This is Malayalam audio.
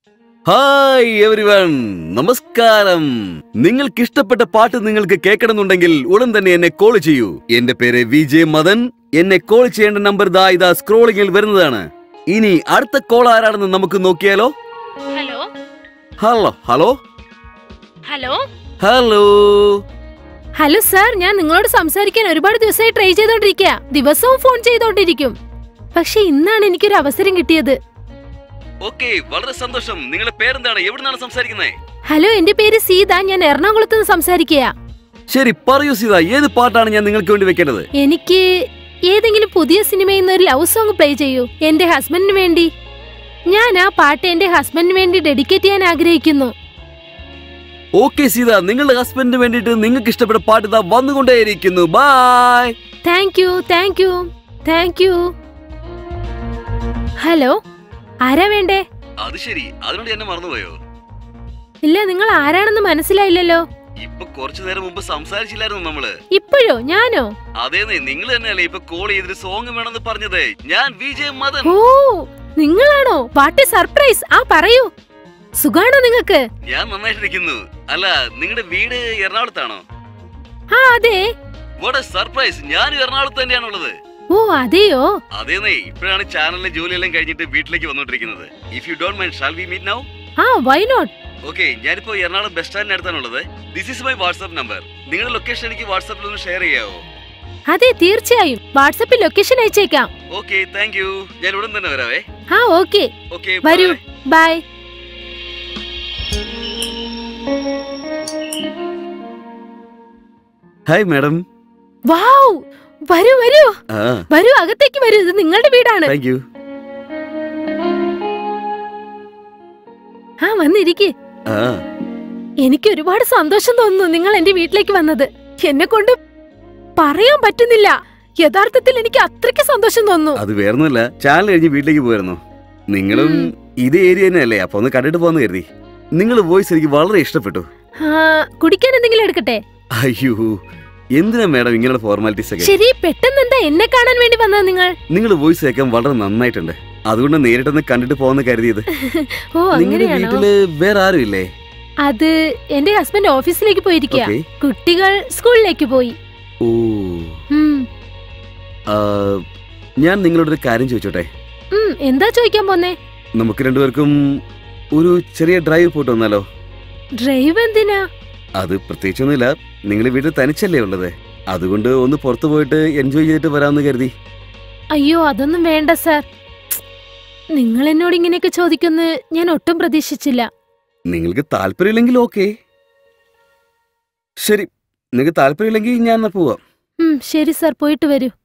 ഹായ് എവരിവൺ നമസ്കാരം നിങ്ങൾക്ക് ഇഷ്ടപ്പെട്ട പാട്ട് നിങ്ങൾക്ക് കേൾക്കണമെന്നുണ്ടെങ്കിൽ ഉടൻ തന്നെ എന്നെ കോൾ ചെയ്യൂ എന്റെ പേര് വി ജെ മദൻ എന്നെ കോൾ ചെയ്യേണ്ട നമ്പർ ദാ ഇതാ സ്ക്രോളിംഗിൽ വരുന്നതാണ് ഇനി അടുത്ത കോൾ ആരാണെന്ന് നമുക്ക് നോക്കിയാലോ hello hello hello hello hello hello sir ഞാൻ നിങ്ങളോട് സംസാരിക്കാൻ ഒരുപാട് ദിവസമായി ട്രൈ ചെയ്തോണ്ടിരിക്കുക ദിവസവും ഫോൺ ചെയ്തോണ്ടിരിക്കും പക്ഷെ ഇന്നാണ് എനിക്കൊരു അവസരം കിട്ടിയത് ഓക്കെ വളരെ സന്തോഷം നിങ്ങളുടെ പേരെന്താണ് എവിടുന്നാണ് സംസാരിക്കുന്നത് ഹലോ എന്റെ പേര് സീത ഞാൻ എറണാകുളത്ത് നിന്ന് സംസാരിക്കുക ശരി പറയൂ സീത ഏത് പാട്ടാണ് ഞാൻ നിങ്ങൾക്ക് വേണ്ടി വെക്കേണ്ടത് എനിക്ക് ഏതെങ്കിലും പുതിയ സിനിമയിൽ നിന്ന് ഒരു ലവ് സോങ് പ്ലേ ചെയ്യൂ എന്റെ ഹസ്ബൻഡിന് വേണ്ടി ഞാൻ ആ പാട്ട് എന്റെ ഹസ്ബൻഡിന് വേണ്ടി ഡെഡിക്കേറ്റ് ചെയ്യാൻ ആഗ്രഹിക്കുന്നു ഓക്കെ സീത നിങ്ങളുടെ ഹസ്ബൻഡിന് വേണ്ടിയിട്ട് നിങ്ങൾക്ക് ഇഷ്ടപ്പെട്ട പാട്ട് ഇതാ വന്നുകൊണ്ടേയിരിക്കുന്നു bye thank you thank you thank you hello ആരാ വേണ്ടേ അത് ശരി അതിനോട് എന്നെ മറന്നുപോയോ ഇല്ല നിങ്ങൾ ആരാണെന്ന് മനസ്സിലായില്ലല്ലോ ഇപ്പൊ കുറച്ചു നേരം മുമ്പ് സംസാരിച്ചില്ലായിരുന്നു നമ്മള് ഇപ്പോഴോ ഞാനോ അതേന്നെ നിങ്ങൾ തന്നെയല്ലേ ഇപ്പൊ കോൾ ചെയ്തിട്ട് സോങ് വേണമെന്ന് പറഞ്ഞത് ഞാൻ വിജയ് മദൻ ഓ നിങ്ങളാണോ പാട്ട് സർപ്രൈസ് ആ പറയൂ സുഖാണോ നിങ്ങക്ക് ഞാൻ നന്നായിട്ടിരിക്കുന്നു അല്ല നിങ്ങളുടെ വീട് എറണാകുളത്താണോ ആ അതെ വാട്ട് സർപ്രൈസ് ഞാൻ എറണാകുളത്ത് തന്നെയാണുള്ളത് ഓ അതെയോ അതേന്നേ ഇപ്പോഴാണ് ചാനലിലെ ജോലിയെല്ലാം കഴിഞ്ഞിട്ട് വീട്ടിലേക്ക് വന്നോണ്ടിരിക്കുന്നത് if you don't mind shall we meet now ആ വൈ നോട്ട് ഓക്കെ ഞാനിപ്പോ എറണാകുളം ബസ് സ്റ്റാൻഡിന് അടുത്താണുള്ളത് this is my WhatsApp number നിങ്ങളുടെ ലൊക്കേഷൻ എനിക്ക് വാട്സാപ്പിൽ ഒന്ന് ഷെയർ ചെയ്യാവോ അതെ തീർച്ചയായും വാട്സപ്പിൽ ലൊക്കേഷൻ അയച്ചേക്കാം ഓക്കെ താങ്ക് യു ഞാൻ ഉടൻ തന്നെ വരാവേ ആ ഓക്കെ ഓക്കെ വരൂ ബൈ ഹായ് മാഡം വാവ് വരൂ വരൂ ആ വരൂ അകത്തേക്ക് വരൂ ഇത് നിങ്ങളുടെ വീടാണ് താങ്ക് യു ആ വന്നിരിക്കെ ആ എനിക്ക് ഒരുപാട് സന്തോഷം തോന്നുന്നു നിങ്ങൾ എന്റെ വീട്ടിലേക്ക് വന്നത് എന്നെ കൊണ്ട് പറയാൻ പറ്റുന്നില്ല യഥാർത്ഥത്തിൽ എനിക്ക് അത്രയ്ക്ക് സന്തോഷം തോന്നുന്നു അത് വേറൊന്നുമല്ല ചാനൽ കഴിഞ്ഞ് വീട്ടിലേക്ക് പോയിരുന്നു നിങ്ങളും ഉം. ഇതേ ഏരിയ തന്നെയല്ലേ അപ്പൊ ഒന്ന് കണ്ടിട്ട് പോന്ന് കരുതി നിങ്ങളുടെ വോയിസ് എനിക്ക് വളരെ ഇഷ്ടപ്പെട്ടു ആ, കുടിക്കാൻ എന്തെങ്കിലും എടുക്കട്ടെ അയ്യോ എന്തിനാ മാഡം ഇങ്ങനെയുള്ള ഫോർമാലിറ്റീസ് ഒക്കെ ശരി പെട്ടെന്ന് എന്താ എന്നെ കാണാൻ വേണ്ടി വന്നത് നിങ്ങൾ നിങ്ങളുടെ വോയിസ് കേൾക്കാൻ വളരെ നന്നായിട്ടുണ്ട് അതുകൊണ്ട് നേരിട്ടൊന്ന് കണ്ടിട്ട് പോകാന്ന് കരുതിയത് ഓ നിങ്ങളുടെ അങ്ങനെയാണോ വീട്ടില് വേറെ ആരും ഇല്ലേ അത് എന്റെ ഹസ്ബൻഡ് ഓഫീസിലേക്ക് പോയിരിക്കുക ഓക്കെ കുട്ടികൾ സ്കൂളിലേക്ക് പോയി ഓ ഉം, ആ, ഞാൻ നിങ്ങളോടൊരു കാര്യം ചോദിച്ചോട്ടെ ഉം, എന്താ ചോദിക്കാൻ പോന്നേ നമുക്ക് രണ്ടുപേർക്കും ഒരു ചെറിയ ഡ്രൈവ് പോയിട്ട് വന്നാലോ ഡ്രൈവ് എന്തിനാ അത് പ്രത്യേകിച്ചൊന്നുമില്ല നിങ്ങൾ വീട്ടിൽ തനിച്ചല്ലേ ഉള്ളത് അതുകൊണ്ട് ഒന്ന് പുറത്തു പോയിട്ട് എൻജോയ് ചെയ്തിട്ട് വരാമെന്ന് കരുതി അയ്യോ അതൊന്നും വേണ്ട സാർ നിങ്ങൾ എന്നോട് ഇങ്ങനെയൊക്കെ ചോദിക്കുന്ന് ഞാൻ ഒട്ടും പ്രതീക്ഷിച്ചില്ല നിങ്ങൾക്ക് താല്പര്യമില്ലെങ്കിൽ ഓക്കെ ശരി നിങ്ങൾക്ക് താല്പര്യമില്ലെങ്കിൽ ഞാൻ എന്നാ പോവാം ഉം, ശരി സാർ പോയിട്ട് വരൂ